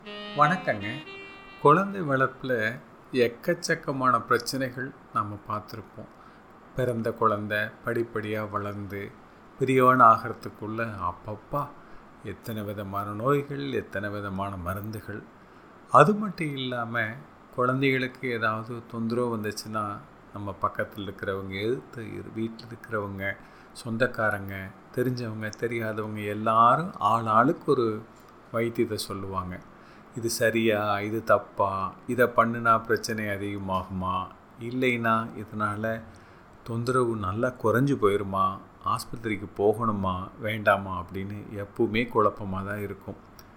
வணக்கங்க குழந்தை வளர்ப்பில் எக்கச்சக்கமான பிரச்சனைகள் நம்ம பார்த்துருப்போம் பிறந்த குழந்தை படிப்படியாக வளர்ந்து பெரியவன் ஆகிறதுக்குள்ள அப்பப்பா எத்தனை விதமான நோய்கள் எத்தனை விதமான மருந்துகள் அது மட்டும் இல்லாமல் குழந்தைகளுக்கு ஏதாவது தொந்தரவு வந்துச்சுன்னா நம்ம பக்கத்தில் இருக்கிறவங்க எதிர்த்து இரு- வீட்டில் இருக்கிறவங்க சொந்தக்காரங்க தெரிஞ்சவங்க தெரியாதவங்க எல்லாரும் ஆள் ஆளுக்கு ஒரு வைத்தியத்தை சொல்லுவாங்க இது சரியா இது தப்பா இதை பண்ணுனா பிரச்சனை அதிகமாகுமா இல்லைன்னா இதனால் தொந்தரவு நல்லா குறைஞ்சு போயிடுமா ஆஸ்பத்திரிக்கு போகணுமா வேண்டாமா அப்படின்னு எப்பவுமே குழப்பமாக தான் இருக்கும்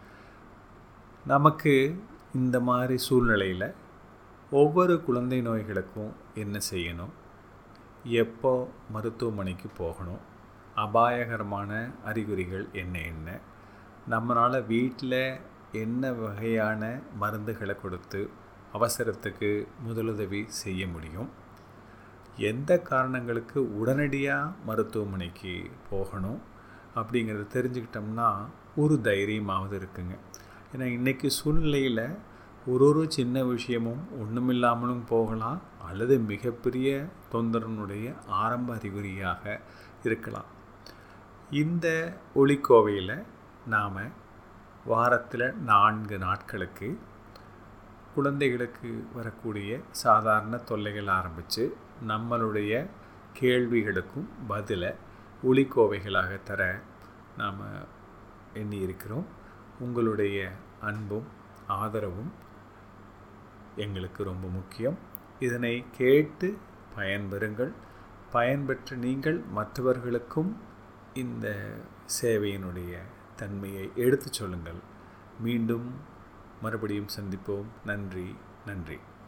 நமக்கு இந்த மாதிரி சூழ்நிலையில் ஒவ்வொரு குழந்தை நோய்களுக்கும் என்ன செய்யணும் எப்போ மருத்துவமனைக்கு போகணும் அபாயகரமான அறிகுறிகள் என்ன என்ன நம்மளால் வீட்டில் என்ன வகையான மருந்துகளை கொடுத்து அவசரத்துக்கு முதலுதவி செய்ய முடியும் எந்த காரணங்களுக்கு உடனடியாக மருத்துவமனைக்கு போகணும் அப்படிங்கிறத தெரிஞ்சுக்கிட்டோம்னா ஒரு தைரியமாவது இருக்குங்க ஏன்னா இன்றைக்கி சூழ்நிலையில் ஒரு ஒரு சின்ன விஷயமும் ஒன்றுமில்லாமலும் போகலாம் அல்லது மிகப்பெரிய தொந்தரனுடைய ஆரம்ப அறிகுறியாக இருக்கலாம் இந்த ஒளிக்கோவையில் நாம் வாரத்தில் நான்கு நாட்களுக்கு குழந்தைகளுக்கு வரக்கூடிய சாதாரண தொல்லைகள் ஆரம்பித்து நம்மளுடைய கேள்விகளுக்கும் பதிலை ஒளிக்கோவைகளாக தர நாம் எண்ணியிருக்கிறோம் உங்களுடைய அன்பும் ஆதரவும் எங்களுக்கு ரொம்ப முக்கியம் இதனை கேட்டு பயன்பெறுங்கள் பயன்பெற்ற நீங்கள் மற்றவர்களுக்கும் இந்த சேவையினுடைய தன்மையை எடுத்துச் சொல்லுங்கள் மீண்டும் மறுபடியும் சந்திப்போம் நன்றி நன்றி